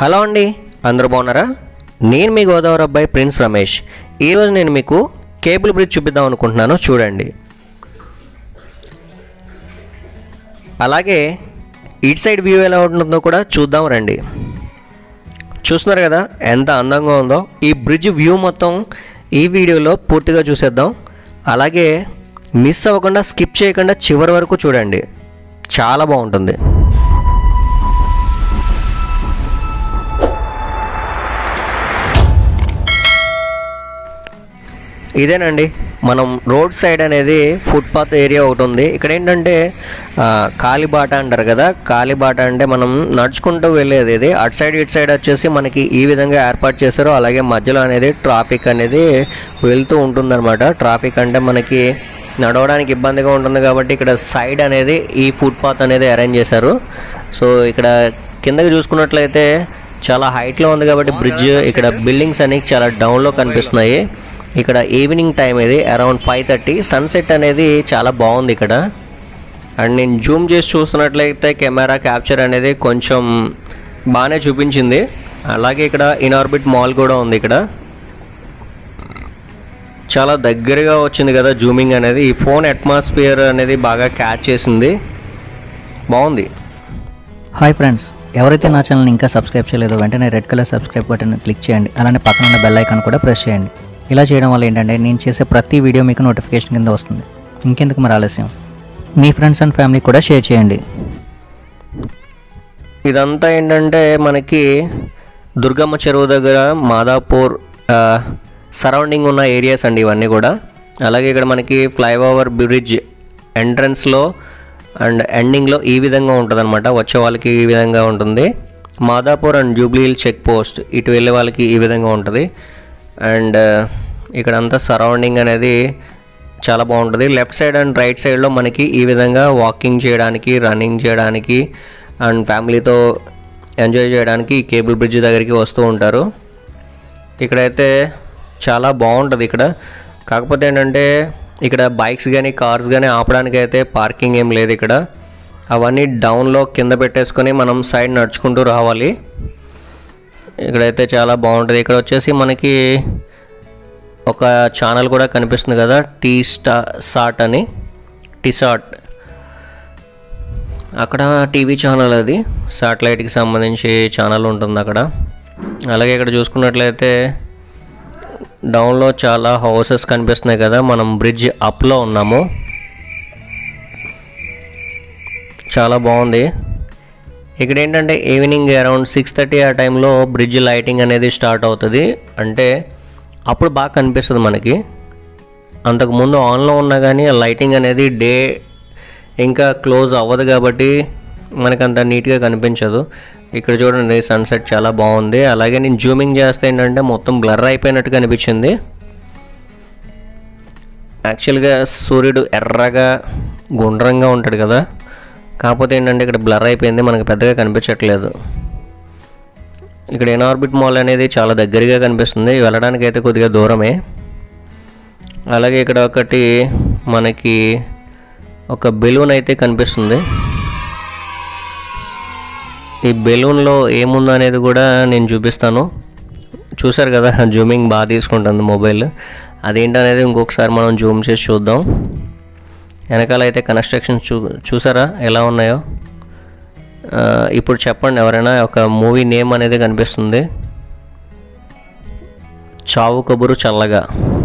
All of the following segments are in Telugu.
హలో అండి అందరూ బాగున్నారా నేను మీ గోదావరి అబ్బాయి ప్రిన్స్ రమేష్ ఈరోజు నేను మీకు కేబుల్ బ్రిడ్జ్ చూపిద్దాం అనుకుంటున్నాను చూడండి అలాగే ఇటు సైడ్ వ్యూ ఎలా ఉంటుందో కూడా చూద్దాం రండి చూస్తున్నారు కదా ఎంత అందంగా ఉందో ఈ బ్రిడ్జ్ వ్యూ మొత్తం ఈ వీడియోలో పూర్తిగా చూసేద్దాం అలాగే మిస్ అవ్వకుండా స్కిప్ చేయకుండా చివరి వరకు చూడండి చాలా బాగుంటుంది ఇదేనండి మనం రోడ్ సైడ్ అనేది ఫుట్పాత్ ఏరియా ఒకటి ఉంది ఇక్కడ ఏంటంటే ఆ, కాలిబాట అంటారు కదా కాలిబాట అంటే మనం నడుచుకుంటూ వెళ్ళేది ఇది అటు సైడ్ ఇటు సైడ్ వచ్చేసి మనకి ఈ విధంగా ఏర్పాటు చేశారు అలాగే మధ్యలో అనేది ట్రాఫిక్ అనేది వెళ్తూ ఉంటుందన్నమాట ట్రాఫిక్ అంటే మనకి నడవడానికి ఇబ్బందిగా ఉంటుంది కాబట్టి ఇక్కడ సైడ్ అనేది ఈ ఫుట్పాత్ అనేది అరేంజ్ చేశారు సో ఇక్కడ కిందకి చూసుకున్నట్లయితే చాలా హైట్లో ఉంది కాబట్టి బ్రిడ్జ్ ఇక్కడ బిల్డింగ్స్ అనేవి చాలా డౌన్లో కనిపిస్తున్నాయి ఇక్కడ ఈవినింగ్ టైం ఇది అరౌండ్ ఫైవ్ థర్టీ సన్సెట్ అనేది చాలా బాగుంది ఇక్కడ అండ్ నేను జూమ్ చేసి చూస్తున్నట్లయితే కెమెరా క్యాప్చర్ అనేది కొంచెం బాగానే చూపించింది అలాగే ఇక్కడ ఇన్ఆర్బిట్ మాల్ కూడా ఉంది ఇక్కడ చాలా దగ్గరగా వచ్చింది కదా జూమింగ్ అనేది ఈ ఫోన్ అట్మాస్ఫియర్ అనేది బాగా క్యాచ్ చేసింది బాగుంది హాయ్ ఫ్రెండ్స్ ఎవరైతే నా ఛానల్ని ఇంకా సబ్స్క్రైబ్ చేయలేదో వెంటనే red colour subscribe button click చేయండి అలానే పక్కన ఉన్న బెల్ ఐకాన్ కూడా ప్రెస్ చేయండి ఇలా చేయడం వల్ల ఏంటంటే నేను చేసే ప్రతి వీడియో మీకు నోటిఫికేషన్ కింద వస్తుంది ఇంకెందుకు మరి ఆలస్యం మీ ఫ్రెండ్స్ అండ్ ఫ్యామిలీ కూడా షేర్ చేయండి ఇదంతా ఏంటంటే మనకి దుర్గమ్మ చెరువు దగ్గర మాదాపూర్ ఆ, సరౌండింగ్ ఉన్న ఏరియాస్ అండి ఇవన్నీ కూడా అలాగే ఇక్కడ మనకి ఫ్లైఓవర్ బ్రిడ్జ్ ఎంట్రన్స్లో అండ్ ఎండింగ్లో ఈ విధంగా ఉంటుంది అనమాట వచ్చే వాళ్ళకి ఈ విధంగా ఉంటుంది Madhapur and Jubilee check post ఇటు వెళ్ళే వాళ్ళకి ఈ విధంగా ఉంటుంది అండ్ ఇక్కడ అంతా సరౌండింగ్ అనేది చాలా బాగుంటుంది లెఫ్ట్ సైడ్ అండ్ రైట్ సైడ్లో మనకి ఈ విధంగా వాకింగ్ చేయడానికి రన్నింగ్ చేయడానికి అండ్ ఫ్యామిలీతో ఎంజాయ్ చేయడానికి ఈ కేబుల్ బ్రిడ్జ్ దగ్గరికి వస్తూ ఉంటారు ఇక్కడైతే చాలా బాగుంటుంది ఇక్కడ కాకపోతే ఏంటంటే ఇక్కడ బైక్స్ కానీ కార్స్ కానీ ఆపడానికి అయితే పార్కింగ్ ఏం లేదు ఇక్కడ అవన్నీ డౌన్లో కింద పెట్టేసుకొని మనం సైడ్ నడుచుకుంటూ రావాలి ఇక్కడైతే చాలా బాగుంటుంది ఇక్కడ వచ్చేసి మనకి ఒక ఛానల్ కూడా కనిపిస్తుంది కదా టీ స్టా సాట్ అని టీ సాట్ అక్కడ టీవీ ఛానల్ అది శాటిలైట్కి సంబంధించి ఛానల్ ఉంటుంది అక్కడ అలాగే ఇక్కడ చూసుకున్నట్లయితే డౌన్లో చాలా హౌసెస్ కనిపిస్తున్నాయి కదా మనం బ్రిడ్జ్ అప్లో ఉన్నాము చాలా బాగుంది ఇక్కడ ఏంటంటే ఈవినింగ్ అరౌండ్ సిక్స్ థర్టీ ఆ టైంలో బ్రిడ్జ్ లైటింగ్ అనేది స్టార్ట్ అవుతుంది అంటే అప్పుడు బాగా కనిపిస్తుంది మనకి అంతకుముందు ఆన్లో ఉన్నా కానీ ఆ లైటింగ్ అనేది డే ఇంకా క్లోజ్ అవ్వదు కాబట్టి మనకు అంత నీట్గా కనిపించదు ఇక్కడ చూడండి సన్సెట్ చాలా బాగుంది అలాగే నేను జూమింగ్ చేస్తే ఏంటంటే మొత్తం బ్లర్ అయిపోయినట్టు కనిపించింది యాక్చువల్గా సూర్యుడు ఎర్రగా గుండ్రంగా ఉంటాడు కదా కాకపోతే ఏంటంటే ఇక్కడ బ్లర్ అయిపోయింది మనకు పెద్దగా కనిపించట్లేదు ఇక్కడ ఎనార్బిట్ మాల్ అనేది చాలా దగ్గరగా కనిపిస్తుంది వెళ్ళడానికి అయితే కొద్దిగా దూరమే అలాగే ఇక్కడ ఒకటి మనకి ఒక బెలూన్ అయితే కనిపిస్తుంది ఈ బెలూన్లో ఏముందో అనేది కూడా నేను చూపిస్తాను చూసారు కదా జూమింగ్ బాగా తీసుకుంటుంది మొబైల్ అదేంటనేది ఇంకొకసారి మనం జూమ్ చేసి చూద్దాం వెనకాల అయితే కన్స్ట్రక్షన్ చూ చూసారా ఎలా ఉన్నాయో ఆ, ఇప్పుడు చెప్పండి ఎవరైనా ఒక మూవీ నేమ్ అనేది కనిపిస్తుంది Chaavu Kaburu Challaga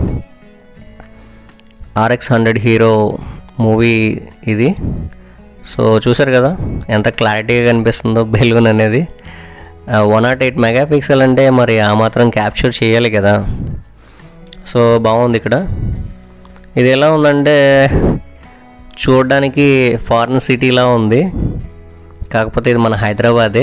RX hundred hero movie ఇది సో చూసారు కదా ఎంత క్లారిటీగా కనిపిస్తుందో బెలూన్ అనేది one not eight mega pixel అంటే మరి ఆ మాత్రం క్యాప్చర్ చేయాలి కదా సో బాగుంది ఇక్కడ ఇది ఎలా ఉందంటే చూడడానికి ఫారిన్ సిటీలా ఉంది కాకపోతే ఇది మన హైదరాబాదే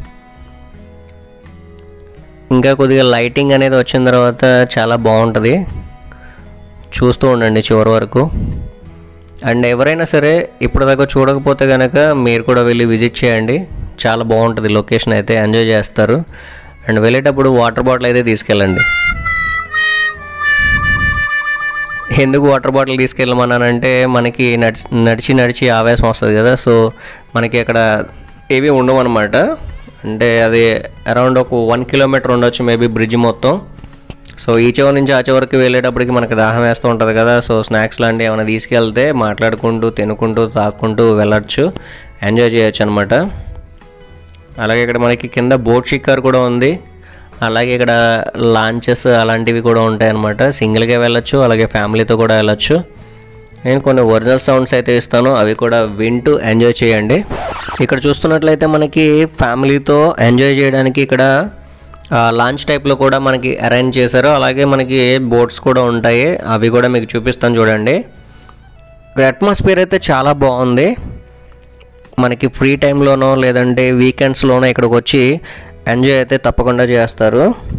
ఇంకా కొద్దిగా లైటింగ్ అనేది వచ్చిన తర్వాత చాలా బాగుంటుంది చూస్తూ ఉండండి చివరి వరకు అండ్ ఎవరైనా సరే ఇప్పటిదాకా చూడకపోతే కనుక మీరు కూడా వెళ్ళి విజిట్ చేయండి చాలా బాగుంటుంది లొకేషన్ అయితే ఎంజాయ్ చేస్తారు అండ్ వెళ్ళేటప్పుడు వాటర్ బాటిల్ అయితే తీసుకెళ్ళండి ఎందుకు వాటర్ బాటిల్ తీసుకెళ్ళమన్నానంటే మనకి నడిచి నడిచి నడిచి ఆవేశం వస్తుంది కదా సో మనకి అక్కడ ఏవి ఉండవు అనమాట అంటే అది అరౌండ్ ఒక వన్ కిలోమీటర్ ఉండొచ్చు మేబీ బ్రిడ్జ్ మొత్తం సో ఈ చివరి నుంచి ఆ చివరికి వెళ్ళేటప్పటికి మనకి దాహం వేస్తూ ఉంటుంది కదా సో స్నాక్స్ లాంటివి ఏమైనా తీసుకెళ్తే మాట్లాడుకుంటూ తినుకుంటూ తాక్కుంటూ వెళ్ళొచ్చు ఎంజాయ్ చేయొచ్చు అనమాట అలాగే ఇక్కడ మనకి కింద బోట్ షిక్కర్ కూడా ఉంది అలాగే ఇక్కడ లాంచెస్ అలాంటివి కూడా ఉంటాయన్నమాట సింగిల్గా వెళ్ళొచ్చు అలాగే ఫ్యామిలీతో కూడా వెళ్ళొచ్చు నేను కొన్ని ఒరిజినల్ సౌండ్స్ అయితే ఇస్తాను అవి కూడా వింటూ ఎంజాయ్ చేయండి ఇక్కడ చూస్తున్నట్లయితే మనకి ఫ్యామిలీతో ఎంజాయ్ చేయడానికి ఇక్కడ లాంచ్ టైప్లో కూడా మనకి అరేంజ్ చేశారు అలాగే మనకి బోట్స్ కూడా ఉంటాయి అవి కూడా మీకు చూపిస్తాను చూడండి ఇక్కడ అట్మాస్ఫియర్ అయితే చాలా బాగుంది మనకి ఫ్రీ టైంలోనో లేదంటే వీకెండ్స్లోనో ఇక్కడికి వచ్చి ఎంజాయ్ అయితే తప్పకుండా చేస్తారు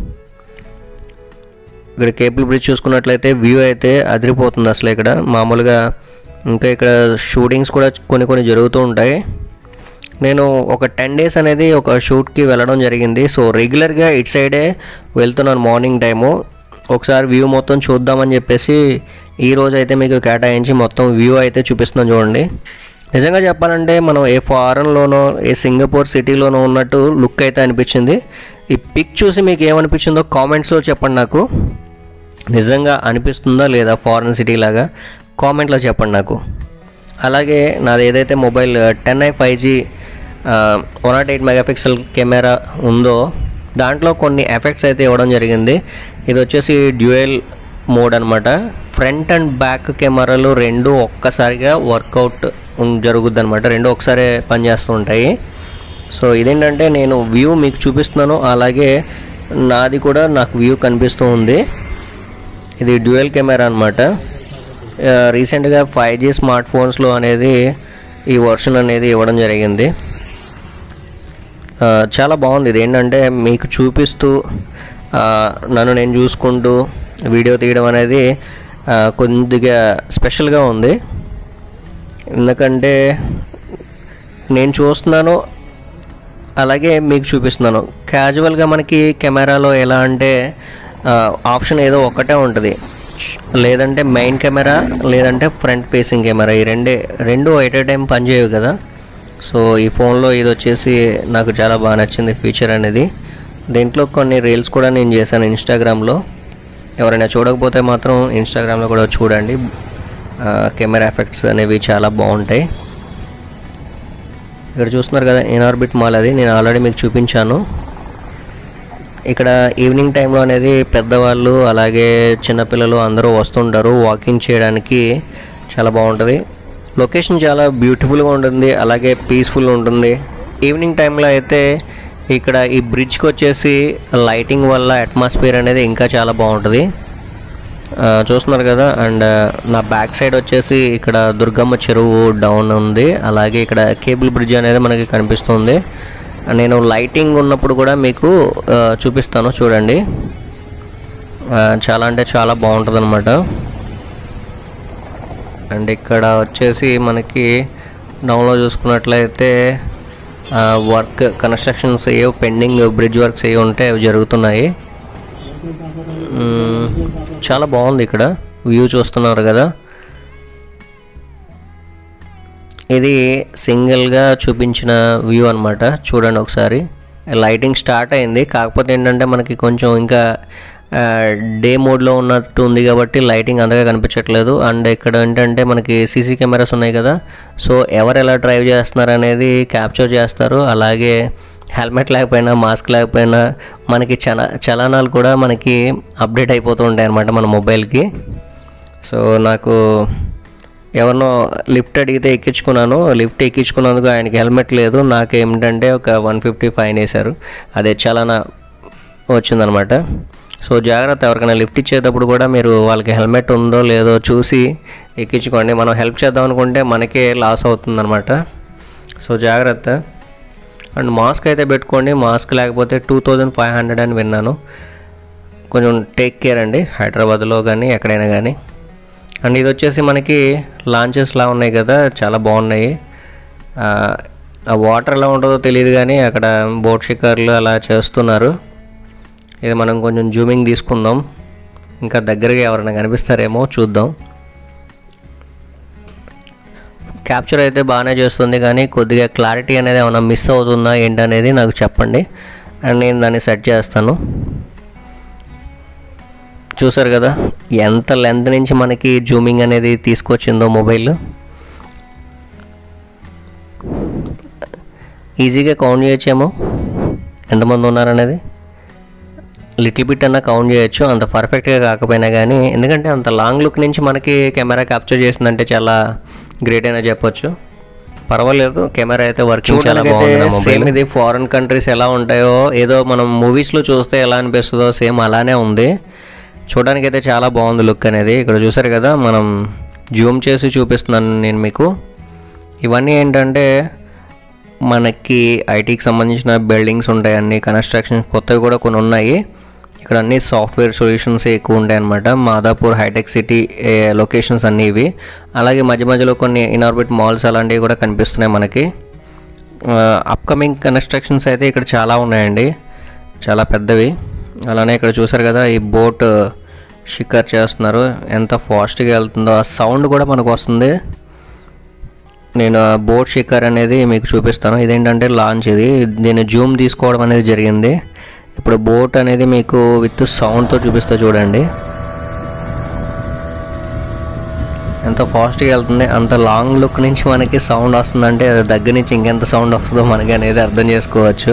ఇక్కడ కేబుల్ బ్రిడ్జ్ చూసుకున్నట్లయితే వ్యూ అయితే అదిరిపోతుంది అసలు ఇక్కడ మామూలుగా ఇంకా ఇక్కడ షూటింగ్స్ కూడా కొన్ని కొన్ని జరుగుతూ ఉంటాయి నేను ఒక టెన్ డేస్ అనేది ఒక షూట్కి వెళ్ళడం జరిగింది సో రెగ్యులర్గా ఇటు సైడే వెళ్తున్నాను మార్నింగ్ టైము ఒకసారి వ్యూ మొత్తం చూద్దామని చెప్పేసి ఈ రోజు అయితే మీకు కేటాయించి మొత్తం వ్యూ అయితే చూపిస్తున్నాను చూడండి నిజంగా చెప్పాలంటే మనం ఏ ఫారెన్లోనో ఏ సింగపూర్ సిటీలోనో ఉన్నట్టు లుక్ అయితే అనిపించింది ఈ పిక్ చూసి మీకు ఏమనిపించిందో కామెంట్స్లో చెప్పండి నాకు నిజంగా అనిపిస్తుందా లేదా ఫారెన్ సిటీ లాగా కామెంట్లో చెప్పండి నాకు అలాగే నాది ఏదైతే mobile ten I five G one not eight megapixel camera ఉందో దాంట్లో కొన్ని ఎఫెక్ట్స్ అయితే ఇవ్వడం జరిగింది ఇది వచ్చేసి డ్యూయల్ మోడ్ అనమాట ఫ్రంట్ అండ్ బ్యాక్ కెమెరాలు రెండు ఒక్కసారిగా వర్కౌట్ జరుగుద్ది అనమాట రెండు ఒకసారి పనిచేస్తూ ఉంటాయి సో ఇదేంటంటే నేను వ్యూ మీకు చూపిస్తున్నాను అలాగే నాది కూడా నాకు వ్యూ కనిపిస్తూ ఉంది ఇది డ్యూయల్ కెమెరా అనమాట రీసెంట్గా ఫైవ్ జీ స్మార్ట్ ఫోన్స్లో అనేది ఈ వర్షన్ అనేది ఇవ్వడం జరిగింది ఆ, చాలా బాగుంది ఇది ఏంటంటే మీకు చూపిస్తూ ఆ, నన్ను నేను చూసుకుంటూ వీడియో తీయడం అనేది ఆ, కొద్దిగా స్పెషల్గా ఉంది ఎందుకంటే నేను చూస్తున్నాను అలాగే మీకు చూపిస్తున్నాను క్యాజువల్గా మనకి కెమెరాలో ఎలా అంటే ఆ, ఆప్షన్ ఏదో ఒక్కటే ఉంటుంది లేదంటే మెయిన్ కెమెరా లేదంటే ఫ్రంట్ ఫేసింగ్ కెమెరా ఈ రెండే రెండు ఎట్ ఏ టైం పనిచేయవు కదా సో ఈ ఫోన్లో ఇది వచ్చేసి నాకు చాలా బాగా నచ్చింది ఫీచర్ అనేది దీంట్లో కొన్ని రీల్స్ కూడా నేను చేశాను ఇన్స్టాగ్రామ్లో ఎవరైనా చూడకపోతే మాత్రం ఇన్స్టాగ్రామ్లో కూడా చూడండి ఆ, కెమెరా ఎఫెక్ట్స్ అనేవి చాలా బాగుంటాయి ఇక్కడ చూస్తున్నారు కదా ఇన్ఆర్బిట్ మాల్ అది నేను ఆల్రెడీ మీకు చూపించాను ఇక్కడ ఈవినింగ్ టైంలో అనేది పెద్దవాళ్ళు అలాగే చిన్నపిల్లలు అందరూ వస్తుంటారు వాకింగ్ చేయడానికి చాలా బాగుంటుంది లొకేషన్ చాలా బ్యూటిఫుల్గా ఉంటుంది అలాగే పీస్ఫుల్ ఉంటుంది ఈవినింగ్ టైంలో అయితే ఇక్కడ ఈ బ్రిడ్జ్కి వచ్చేసి లైటింగ్ వల్ల అట్మాస్ఫియర్ అనేది ఇంకా చాలా బాగుంటుంది ఆ, చూస్తున్నారు కదా అండ్ నా బ్యాక్ సైడ్ వచ్చేసి ఇక్కడ దుర్గమ్మ చెరువు డౌన్ ఉంది అలాగే ఇక్కడ కేబుల్ బ్రిడ్జ్ అనేది మనకి కనిపిస్తుంది నేను లైటింగ్ ఉన్నప్పుడు కూడా మీకు ఆ, చూపిస్తాను చూడండి ఆ, చాలా అంటే చాలా బాగుంటుంది అనమాట అండ్ ఇక్కడ వచ్చేసి మనకి డౌన్లో చూసుకున్నట్లయితే వర్క్ కన్స్ట్రక్షన్స్ ఏవో పెండింగ్ బ్రిడ్జ్ వర్క్స్ ఏవి ఉంటే అవి జరుగుతున్నాయి మ్మ్. చాలా బాగుంది ఇక్కడ వ్యూ చూస్తున్నారు కదా ఇది సింగిల్గా చూపించిన వ్యూ అన్నమాట చూడండి ఒకసారి లైటింగ్ స్టార్ట్ అయింది కాకపోతే ఏంటంటే మనకి కొంచెం ఇంకా డే మోడ్లో ఉన్నట్టు ఉంది కాబట్టి లైటింగ్ అంతగా కనిపించట్లేదు అండ్ ఇక్కడ ఏంటంటే మనకి సీసీ కెమెరాస్ ఉన్నాయి కదా సో ఎవరు ఎలా డ్రైవ్ చేస్తున్నారు అనేది క్యాప్చర్ చేస్తారు అలాగే హెల్మెట్ లేకపోయినా మాస్క్ లేకపోయినా మనకి చల చలనాలు కూడా మనకి అప్డేట్ అయిపోతూ ఉంటాయి అన్నమాట మన మొబైల్కి సో నాకు ఎవరినో లిఫ్ట్ అడిగితే ఎక్కించుకున్నాను లిఫ్ట్ ఎక్కించుకున్నందుకు ఆయనకి హెల్మెట్ లేదు నాకు ఏమిటంటే ఒక వన్ ఫిఫ్టీ ఫైన్ వేశారు అదే చలానా వచ్చిందనమాట సో జాగ్రత్త ఎవరికైనా లిఫ్ట్ ఇచ్చేటప్పుడు కూడా మీరు వాళ్ళకి హెల్మెట్ ఉందో లేదో చూసి ఎక్కించుకోండి మనం హెల్ప్ చేద్దాం అనుకుంటే మనకే లాస్ అవుతుందన్నమాట సో జాగ్రత్త అండ్ మాస్క్ అయితే పెట్టుకోండి మాస్క్ లేకపోతే టూ థౌజండ్ ఫైవ్ హండ్రెడ్ అని విన్నాను కొంచెం టేక్ కేర్ అండి హైదరాబాద్లో కానీ ఎక్కడైనా కానీ అండ్ ఇది వచ్చేసి మనకి లాంచెస్లా ఉన్నాయి కదా చాలా బాగున్నాయి ఆ, ఆ వాటర్ ఎలా ఉంటుందో తెలియదు కానీ అక్కడ బోట్ షికార్లు అలా చేస్తున్నారు ఇది మనం కొంచెం జూమింగ్ తీసుకుందాం ఇంకా దగ్గరగా ఎవరైనా కనిపిస్తారేమో చూద్దాం క్యాప్చర్ అయితే బాగానే చేస్తుంది కానీ కొద్దిగా క్లారిటీ అనేది ఏమైనా మిస్ అవుతుందా ఏంటనేది నాకు చెప్పండి అండ్ నేను దాన్ని సెట్ చేస్తాను చూసారు కదా ఎంత లెంత్ నుంచి మనకి జూమింగ్ అనేది తీసుకొచ్చిందో మొబైల్ ఈజీగా కౌంట్ చేయొచ్చేమో ఎంతమంది ఉన్నారనేది లిటిల్ బిట్ అన్న కౌంట్ చేయొచ్చు అంత పర్ఫెక్ట్గా కాకపోయినా కానీ ఎందుకంటే అంత లాంగ్ లుక్ నుంచి మనకి కెమెరా క్యాప్చర్ చేసిందంటే చాలా గ్రేట్ అయినా చెప్పొచ్చు పర్వాలేదు కెమెరా అయితే వర్కింగ్ చాలా బాగుంది సేమ్ ఇది ఫారెన్ కంట్రీస్ ఎలా ఉంటాయో ఏదో మనం మూవీస్లో చూస్తే ఎలా అనిపిస్తుందో సేమ్ అలానే ఉంది చూడడానికి అయితే చాలా బాగుంది లుక్ అనేది ఇక్కడ చూసారు కదా మనం జూమ్ చేసి చూపిస్తున్నాను నేను మీకు ఇవన్నీ ఏంటంటే మనకి ఐటీకి సంబంధించిన బిల్డింగ్స్ ఉంటాయి అన్ని కన్స్ట్రక్షన్స్ కొత్తవి కూడా కొన్ని ఉన్నాయి ఇక్కడ అన్ని సాఫ్ట్వేర్ సొల్యూషన్స్ ఎక్కువ ఉంటాయి అనమాట మాదాపూర్ హైటెక్ సిటీ లొకేషన్స్ అన్నీ ఇవి అలాగే మధ్య మధ్యలో కొన్ని ఇన్ఆర్బిట్ మాల్స్ అలాంటివి కూడా కనిపిస్తున్నాయి మనకి అప్కమింగ్ కన్స్ట్రక్షన్స్ అయితే ఇక్కడ చాలా ఉన్నాయండి చాలా పెద్దవి అలానే ఇక్కడ చూసారు కదా ఈ బోట్ షిక్కర్ చేస్తున్నారు ఎంత ఫాస్ట్గా వెళ్తుందో ఆ సౌండ్ కూడా మనకు వస్తుంది నేను ఆ బోట్ షిక్కర్ అనేది మీకు చూపిస్తాను ఇదేంటంటే లాంచ్ ఇది దీన్ని జూమ్ తీసుకోవడం అనేది జరిగింది ఇప్పుడు బోట్ అనేది మీకు విత్ సౌండ్తో చూపిస్తా చూడండి ఎంత ఫాస్ట్గా వెళ్తుంది అంత లాంగ్ లుక్ నుంచి మనకి సౌండ్ వస్తుందంటే అది దగ్గర నుంచి ఇంకెంత సౌండ్ వస్తుందో మనకి అనేది అర్థం చేసుకోవచ్చు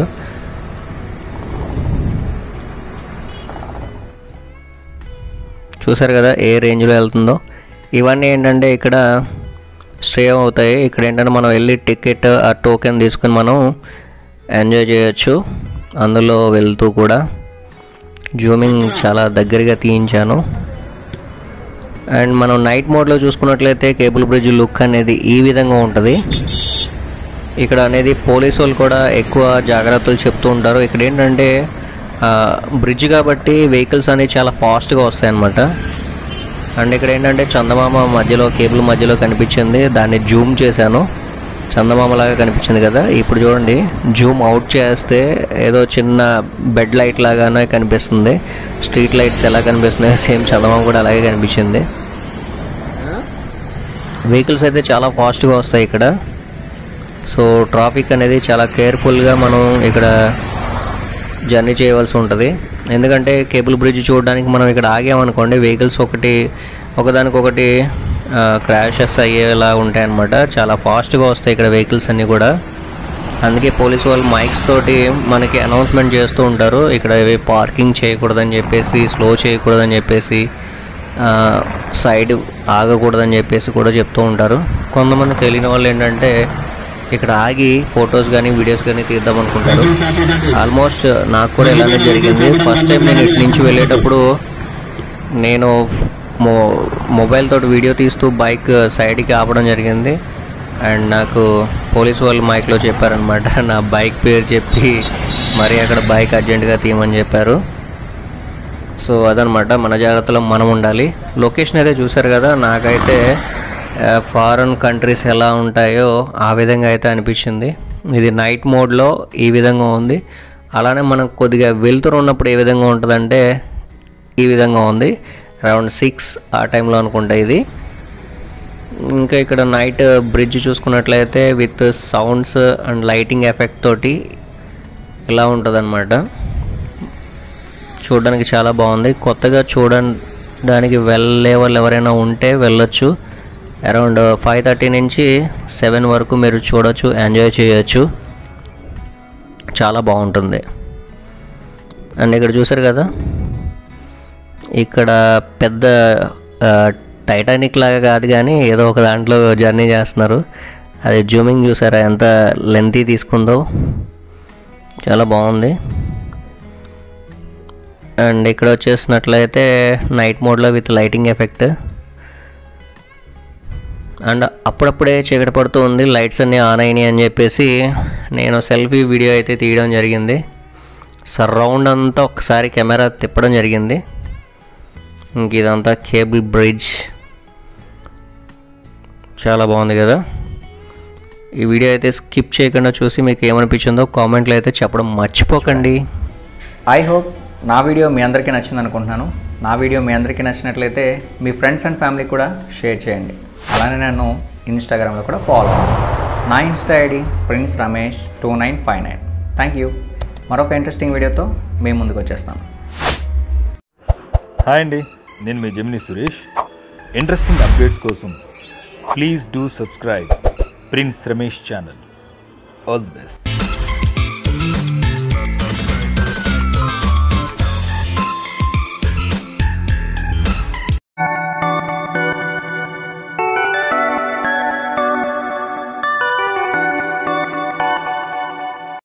చూసారు కదా ఏ రేంజ్లో వెళ్తుందో ఇవన్నీ ఏంటంటే ఇక్కడ స్టే అవుతాయి ఇక్కడ ఏంటంటే మనం వెళ్ళి టికెట్ ఆ టోకెన్ తీసుకుని మనం ఎంజాయ్ చేయొచ్చు అందులో వెళ్తూ కూడా జూమింగ్ చాలా దగ్గరగా తీయించాను అండ్ మనం నైట్ మోడ్లో చూసుకున్నట్లయితే కేబుల్ బ్రిడ్జ్ లుక్ అనేది ఈ విధంగా ఉంటుంది ఇక్కడ అనేది పోలీసు వాళ్ళు కూడా ఎక్కువ జాగ్రత్తలు చెప్తూ ఉంటారు ఇక్కడ ఏంటంటే బ్రిడ్జ్ కాబట్టి వెహికల్స్ అనేవి చాలా ఫాస్ట్గా వస్తాయి అన్నమాట అండ్ ఇక్కడ ఏంటంటే చందమామ మధ్యలో కేబుల్ మధ్యలో కనిపించింది దాన్ని జూమ్ చేశాను చందమామలాగా కనిపించింది కదా ఇప్పుడు చూడండి జూమ్ అవుట్ చేస్తే ఏదో చిన్న బెడ్ లైట్ లాగానే కనిపిస్తుంది స్ట్రీట్ లైట్స్ ఎలా కనిపిస్తున్నాయో సేమ్ చందమామ కూడా అలాగే కనిపించింది వెహికల్స్ అయితే చాలా ఫాస్ట్గా వస్తాయి ఇక్కడ సో ట్రాఫిక్ అనేది చాలా కేర్ఫుల్గా మనం ఇక్కడ జర్నీ చేయవలసి ఉంటుంది ఎందుకంటే కేబుల్ బ్రిడ్జ్ చూడడానికి మనం ఇక్కడ ఆగామనుకోండి వెహికల్స్ ఒకటి ఒకదానికొకటి క్రాషెస్ అయ్యేలా ఉంటాయి అన్నమాట చాలా ఫాస్ట్గా వస్తాయి ఇక్కడ వెహికల్స్ అన్నీ కూడా అందుకే పోలీసు వాళ్ళు మైక్స్ తోటి మనకి అనౌన్స్మెంట్ చేస్తూ ఉంటారు ఇక్కడ ఇవి పార్కింగ్ చేయకూడదని చెప్పేసి స్లో చేయకూడదని చెప్పేసి సైడ్ ఆగకూడదని చెప్పేసి కూడా చెప్తూ ఉంటారు కొంతమంది తెలియని వాళ్ళు ఏంటంటే ఇక్కడ ఆగి ఫొటోస్ కానీ వీడియోస్ కానీ తీద్దాం అనుకుంటారు ఆల్మోస్ట్ నాకు కూడా ఇలానే జరిగింది ఫస్ట్ టైం నేను ఇటు నుంచి వెళ్ళేటప్పుడు నేను మో మొబైల్ తోటి వీడియో తీస్తూ బైక్ సైడ్కి ఆపడం జరిగింది అండ్ నాకు పోలీస్ వాళ్ళు మైక్లో చెప్పారనమాట నా బైక్ పేరు చెప్పి మరి అక్కడ బైక్ అర్జెంటుగా తీయమని చెప్పారు సో అదనమాట మన జాగ్రత్తలో మనం ఉండాలి లొకేషన్ అయితే చూసారు కదా నాకైతే ఫారెన్ కంట్రీస్ ఎలా ఉంటాయో ఆ విధంగా అయితే అనిపించింది ఇది నైట్ మోడ్లో ఈ విధంగా ఉంది అలానే మనం కొద్దిగా వెళ్తురు ఉన్నప్పుడు ఏ విధంగా ఉంటుందంటే ఈ విధంగా ఉంది అరౌండ్ సిక్స్ ఆ టైంలో అనుకుంటా ఇది ఇంకా ఇక్కడ నైట్ బ్రిడ్జ్ చూసుకున్నట్లయితే with sounds and lighting effect తోటి ఇలా ఉంటుందన్నమాట చూడడానికి చాలా బాగుంది కొత్తగా చూడడానికి వెళ్ళే వాళ్ళు ఎవరైనా ఉంటే వెళ్ళొచ్చు అరౌండ్ ఫైవ్ థర్టీ నుంచి సెవెన్ వరకు మీరు చూడొచ్చు ఎంజాయ్ చేయొచ్చు చాలా బాగుంటుంది అండ్ ఇక్కడ చూసారు కదా ఇక్కడ పెద్ద టైటానిక్ లాగా కాదు కానీ ఏదో ఒక దాంట్లో జర్నీ చేస్తున్నారు అది జూమింగ్ చూసారా ఎంత లెంతీ తీసుకుందో చాలా బాగుంది అండ్ ఇక్కడ వచ్చేసినట్లయితే నైట్ మోడ్లో విత్ లైటింగ్ ఎఫెక్ట్ అండ్ అప్పుడప్పుడే చీకటి పడుతూ ఉంది లైట్స్ అన్నీ ఆన్ అయినాయి అని చెప్పేసి నేను సెల్ఫీ వీడియో అయితే తీయడం జరిగింది సరౌండ్ అంతా ఒకసారి కెమెరా తిప్పడం జరిగింది ఇంక ఇదంతా కేబుల్ బ్రిడ్జ్ చాలా బాగుంది కదా ఈ వీడియో అయితే స్కిప్ చేయకుండా చూసి మీకు ఏమనిపించిందో కామెంట్లో అయితే చెప్పడం మర్చిపోకండి ఐ హోప్ నా వీడియో మీ అందరికీ నచ్చింది అనుకుంటున్నాను నా వీడియో మీ అందరికీ నచ్చినట్లయితే మీ ఫ్రెండ్స్ అండ్ ఫ్యామిలీ కూడా షేర్ చేయండి అలానే నన్ను ఇన్స్టాగ్రామ్లో కూడా ఫాలో అవ్వండి నా insta ID prince Ramesh two nine five nine thank you మరొక ఇంట్రెస్టింగ్ వీడియోతో మేము ముందుకు వచ్చేస్తాను హాయ్ అండి నేను మీ జమిని సురేష్ ఇంట్రెస్టింగ్ అప్డేట్స్ కోసం please do subscribe prince Ramesh channel all the best